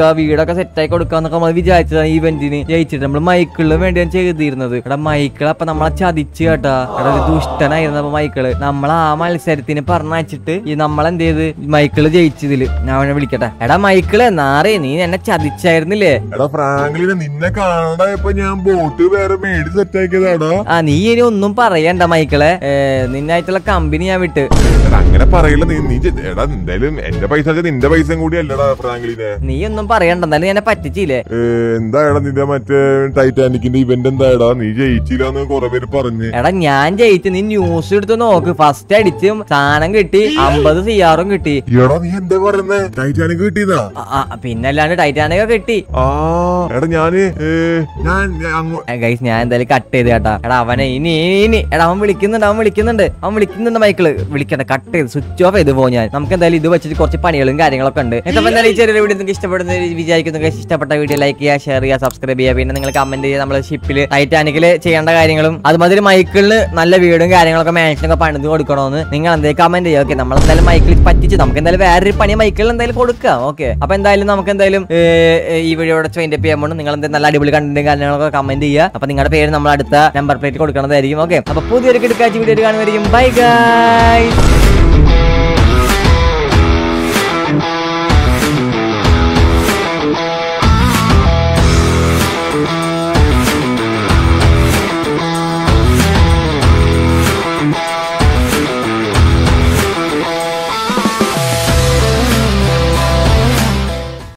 [SPEAKER 2] എന്താ വീടൊക്കെ സെറ്റായി കൊടുക്കാന്നൊക്കെ നമ്മൾ വിചാരിച്ചതാണ് ഇവന്റിന് ജയിച്ചിട്ട് നമ്മൾ മൈക്കിളിന് വേണ്ടിയാണ് ചെയ്തിരുന്നത് എടാ മൈക്കിൾ അപ്പൊ നമ്മളെ ചതിച്ചു കേട്ടാ എടാ ഒരു ദുഷ്ടനായിരുന്നു അപ്പൊ മൈക്കിള് നമ്മൾ ആ മത്സരത്തിന് പറഞ്ഞയച്ചിട്ട് ഈ നമ്മളെന്ത് ചെയ്ത് മൈക്കിള് ജയിച്ചതില് ഞാൻ അവനെ വിളിക്കട്ടെ എടാ മൈക്കിള് നാറേ നീ എന്നെ ചതിച്ചായിരുന്നില്ലേ
[SPEAKER 1] എടാ ഫ്രാങ്ക്ലിനെ നിന്നെ കാണാണ്ടായപ്പോ ഞാൻ ബോട്ട് വേറെ മേടി സെറ്റ് ആക്കിയതാടാ
[SPEAKER 2] ആ നീ ഇനി ഒന്നും പറയണ്ട മൈക്കിളെ ഏ, നിന്നായിട്ടുള്ള കമ്പനി ഞാൻ വിട്ട്
[SPEAKER 1] എടാ, അങ്ങനെ പറയില്ല നീ നീ ചെ- എടാ എന്തായാലും എന്റെ പൈസ വെച്ചാ നിന്റെ പൈസയും കൂടി അല്ലടാ ഫ്രാങ്ക്ലിനെ
[SPEAKER 2] നീ ഒന്നും പറയണ്ട എന്തായാലും ഞാൻ പറ്റിച്ചില്ലേ
[SPEAKER 1] ഏ, എന്തായടാ നിന്റെ മറ്റേ ടൈറ്റാനിക്കിന്റെ ഇവന്റ് എന്തായടാ നീ ജയിച്ചില്ലാന്ന് കുറെ പേര് പറഞ്ഞ്
[SPEAKER 2] എടാ ഞാൻ ജയിച്ചു നീ ന്യൂസ് എടുത്ത് നോക്ക് ഫസ്റ്റ് അടിച്ചും സാധനം കിട്ടി അമ്പത് സിയാറും കിട്ടി
[SPEAKER 1] എടാ നീ എന്താ പറയുന്നേ ടൈറ്റാനിക് കിട്ടിയതാ
[SPEAKER 2] ആ, ആ, പിന്നല്ലാണ്ട് ടൈറ്റാനിക കിട്ടി
[SPEAKER 1] ആ എടാ ഞാന് ഏ, ഞാൻ ഞാൻ അങ്ങോ-
[SPEAKER 2] ഗൈസ് ഞാൻ എന്തായാലും കട്ട് ചെയ്ത് കേട്ടാ എടാ അവനെ ഇനി ഇനി, ഇനി എടാ അവൻ വിളിക്കുന്നുണ്ട് അവൻ വിളിക്കുന്നുണ്ട് അവൻ വിളിക്കുന്നുണ്ട് മൈക്കിള് വിളിക്കണ്ട കട്ട് ചെയ്ത് സ്വിച്ച് ഓഫ് ചെയ്ത് പോകും ഞാൻ നമുക്ക് എന്തായാലും ഇത് വെച്ചിട്ട് കുറച്ച് പണികളും കാര്യങ്ങളൊക്കെ ഉണ്ട് ഇപ്പൊ എന്തായാലും ഈ ചെറിയ വീഡിയോ നിങ്ങൾക്ക് ഇഷ്ടപ്പെടുന്ന വിചാരിക്കുന്നു guys. ഇഷ്ടപ്പെട്ട വീഡിയോ ലൈക്ക് ചെയ്യുക ഷെയർ ചെയ്യുക സബ്സ്ക്രൈബ് ചെയ്യുക പിന്നെ നിങ്ങൾ കമന്റ് ചെയ്യുക നമ്മൾ ഷിപ്പിൽ ടൈറ്റാനിക്കില് ചെയ്യേണ്ട കാര്യങ്ങളും അതുമാതിരി മൈക്കിളിന് നല്ല വീടും കാര്യങ്ങളൊക്കെ മാൻഷനൊക്കെ പണിത് കൊടുക്കണമെന്ന് നിങ്ങൾ എന്തെങ്കിലും കമന്റ് ചെയ്യുക ഓക്കെ നമ്മൾ എന്തായാലും മൈക്കിൾ പറ്റിച്ച് നമുക്ക് എന്തായാലും വേറൊരു പണി മൈക്കിളിൽ എന്തായാലും കൊടുക്കാം ഓക്കെ അപ്പൊ എന്തായാലും നമുക്ക് എന്തായാലും ഏ, ഏ, ഈ വീഡിയോയുടെ ചോയിന്റ് ചെയ്യുമ്പോൾ നിങ്ങൾ എന്തെങ്കിലും നല്ല അടിപൊളി കണ്ടന്റും കാര്യങ്ങളൊക്കെ കമന്റ് ചെയ്യുക അപ്പൊ നിങ്ങളുടെ പേര് നമ്മൾ അടുത്ത നമ്പർ പ്ലേറ്റ് കൊടുക്കുന്നതായിരിക്കും ഓക്കെ അപ്പൊ പുതിയൊരു കിടക്കാച്ച വീഡിയോ കാണുമായിരിക്കും ബൈ ഗൈസ്